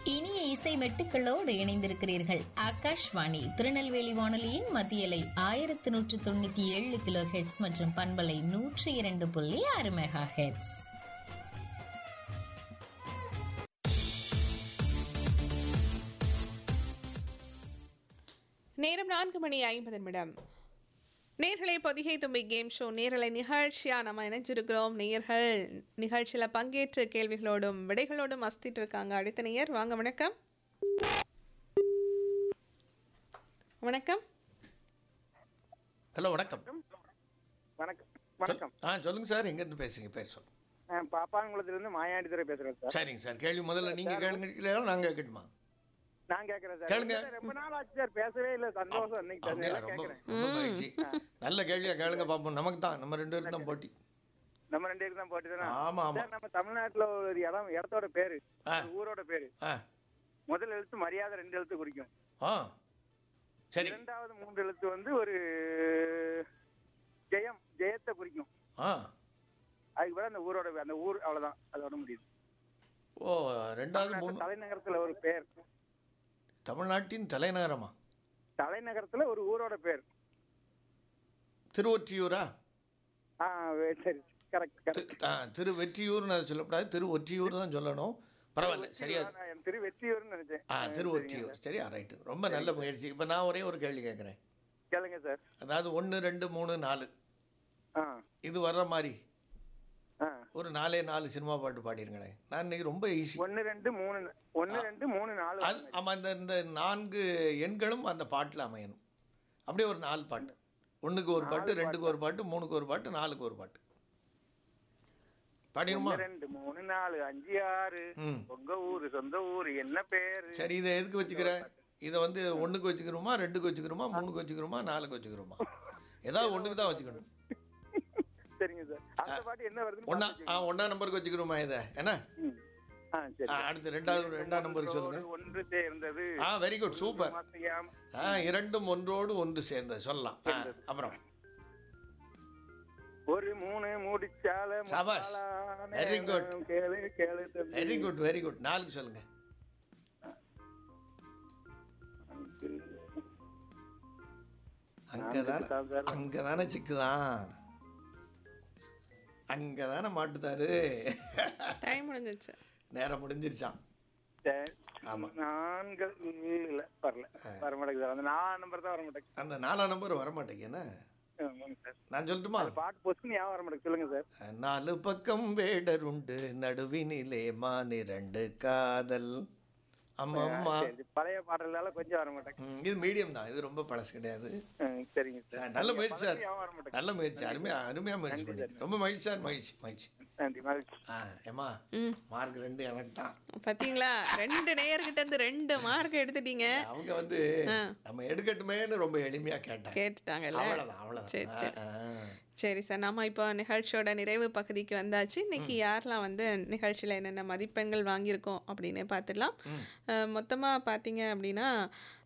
இனிய இசை மெட்டுக்களோடு இணைந்திருக்கிறீர்கள் ஆகாஷ்வாணி திருநெல்வேலி வானொலியின் மத்தியலை ஆயிரத்தி நூற்று தொண்ணூத்தி ஏழு கிலோ ஹெட்ஸ் மற்றும் பண்பலை நூற்றி இரண்டு புள்ளி ஆறு மெகா ஹெட்ஸ் நேரம் நான்கு மணி ஐம்பது நிமிடம் நேர்களை பொதிகை தும்பி கேம் ஷோ நேரலை நிகழ்ச்சியாக நம்ம இணைஞ்சிருக்கிறோம் நேயர்கள் நிகழ்ச்சியில் பங்கேற்று கேள்விகளோடும் விடைகளோடும் அஸ்திட்டு இருக்காங்க அடுத்த நேயர் வாங்க வணக்கம் வணக்கம் ஹலோ வணக்கம் வணக்கம் வணக்கம் ஆ சொல்லுங்க சார் எங்கேருந்து பேசுறீங்க பேர் சொல்லுங்க நான் பாப்பாங்குளத்திலிருந்து மாயாண்டித்துறை பேசுறேன் சார் சரிங்க சார் கேள்வி முதல்ல நீங்க கேளுங்க இல்லையா நான் கேட்கட்டுமா நான் கேட்கறேன் சார் கேளுங்க. இல்ல சார், ரொம்ப நாள் ஆச்சு சார் பேசவே இல்ல சந்தோஷம் இன்னைக்கு சார் அப்படியா நல்லா ரொம்ப கேட்கறேன் ரொம்ப மகிழ்ச்சி நல்ல கேள்வியா கேளுங்க பார்ப்போம் நமக்கு தான் நம்ம ரெண்டு பேரும் தான் போட்டி நம்ம ரெண்டு பேரும் தான் போட்டு தானே ஆமா ஆமா சார் நம்ம தமிழ்நாட்டுல ஒரு இடம் இடத்தோட பேரு ஆ. ஒரு ஊரோட பேரு ஆ முதல் எழுத்து மரியாதை ரெண்டு எழுத்து குறிக்கும் ஆ சரி இரண்டாவது மூன்று எழுத்து வந்து ஒரு ஜெயம் ஜெயத்தை குறிக்கும் ஆ அதுக்கு பிறகு அந்த ஊரோட அந்த ஊர் அவ்வளவுதான் அதோட முடியுது ஓ ரெண்டாவது மூணு தலைநகரத்துல ஒரு பேர் தமிழ்நாட்டின் தலைநகரமா தலைநகரத்துல ஒரு ஊரோட பேர் திருவொற்றியூரா ஆ வே- சரி கரெக்ட் கரெக்ட் தி- ஆ திருவெற்றியூர்னு அதை சொல்லக்கூடாது திருவொற்றியூர் தான் சொல்லணும் பரவாயில்ல சரியா நான் திரு வெற்றியூர்னு நினைச்சேன் ஆ திருவொற்றியூர் சரியா ரைட்டு ரொம்ப நல்ல முயற்சி இப்போ நான் ஒரே ஒரு கேள்வி கேட்குறேன் கேளுங்க சார் அதாவது ஒன்று ரெண்டு மூணு நாலு ஆ இது வர்ற மாதிரி ஆ ஒரு நாலே நாலு சினிமா பாட்டு பாடிருங்களேன் நான் இன்னைக்கு ரொம்ப ஈஸி ஒன்னு ரெண்டு மூணு ஒன்னு ரெண்டு மூணு நாலு அது ஆமாம் இந்த இந்த நான்கு எண்களும் அந்த பாட்டில் அமையணும் அப்படியே ஒரு நாலு பாட்டு ஒன்றுக்கு ஒரு பாட்டு ரெண்டுக்கு ஒரு பாட்டு மூணுக்கு ஒரு பாட்டு நாலுக்கு ஒரு பாட்டு பாடிடுமா ஒன்னு ரெண்டு மூணு நாலு அஞ்சு ஆறு ம் உங்க ஊரு சொந்த ஊரு என்ன பேரு சரி இதை எதுக்கு வச்சுக்கிற இதை வந்து ஒன்றுக்கு வச்சுக்கிறோமா ரெண்டுக்கு வச்சுக்கிறோமா மூணுக்கு வச்சுக்கிறோமா நாலுக்கு வச்சுக்கிறோமா ஏதாவது ஒன்றுக்கு தான் வச்சுக்கணும் சரிங்க சார் அந்த பாட்டு என்ன வருதுன்னு ஒன்றா பார்த்து ஆ ஒன்றா நம்பருக்கு வச்சுக்கிறோமா இதை என்ன ம். ஆ சரி ஆ, அடுத்து ரெண்டாவது ரெண்டாம் நம்பருக்கு சொல்லுங்க ஒன்று சேர்ந்தது ஆ வெரி குட் சூப்பர் மாத்தையாம். ஆ இரண்டும் ஒன்றோடு ஒன்று சேர்ந்தது சொல்லலாம் ஆ, அப்புறம் ஒரு மூணு முடிச்சால சபாஷ். முத்தாலான Very good. கேளு கேளு தம்பி. வெரி குட் வெரி குட் நாலுக்கு சொல்லுங்க அங்கதானே நாலுக்கு தான் அங்கதானே சிக்குதான் அங்கதானே மாட்டுதாரு டைம் முடிஞ்சிச்சு நேரம் முடிஞ்சிருச்சான் சரி. ஆமா நான்கு இல்ல வரல வர மாட்டேங்குது சார் அந்த நாலு நம்பர் தான் வர மாட்டேங்குது அந்த நாலாம் நம்பர் வர மாட்டேங்க என்ன ஆமாங்க சார் நான் சொல்லட்டுமா அந்த பாட்டு பொசுக்கு ஞாபகம் வர மாட்டேங்குது சொல்லுங்க சார் நாலு பக்கம் வேடருண்டு நடுவினிலே மானிரண்டு காதல் அம்மம்மா சரி, பழைய பாடலால கொஞ்சம் வர மாட்டேங்குது ம், இது மீடியம் தான் இது ரொம்ப பழசு கிடையாது ம், சரிங்க சார் நல்ல முயற்சி சார் ஞாபகம் வர மாட்டேங்குது நல்ல முயற்சி அருமையா அருமையா முயற்சி பண்ணி ரொம்ப மகிழ்ச்சி சார் மகிழ்ச்சி மகிழ்ச்சி நன்றி மகிழ்ச்சி ஆ ஏமா ம் மார்க் ரெண்டு எனக்கு தான் பார்த்தீங்களா ரெண்டு நேயர்கிட்ட இருந்து ரெண்டு மார்க் எடுத்துட்டீங்க அவங்க வந்து நம்ம எடுக்கட்டுமேன்னு ரொம்ப எளிமையா கேட்டாங்க கேட்டுட்டாங்கல்ல அவ்வளவுதான் சரி சரி அவ்வளவுதான் ஆ, சரி சார் நம்ம இப்போ நிகழ்ச்சியோட நிறைவு பகுதிக்கு வந்தாச்சு இன்னைக்கு யாரெல்லாம் வந்து நிகழ்ச்சியில் என்னென்ன மதிப்பெண்கள் வாங்கியிருக்கோம் அப்படின்னு பார்த்துடலாம் மொத்தமாக பார்த்தீங்க அப்படின்னா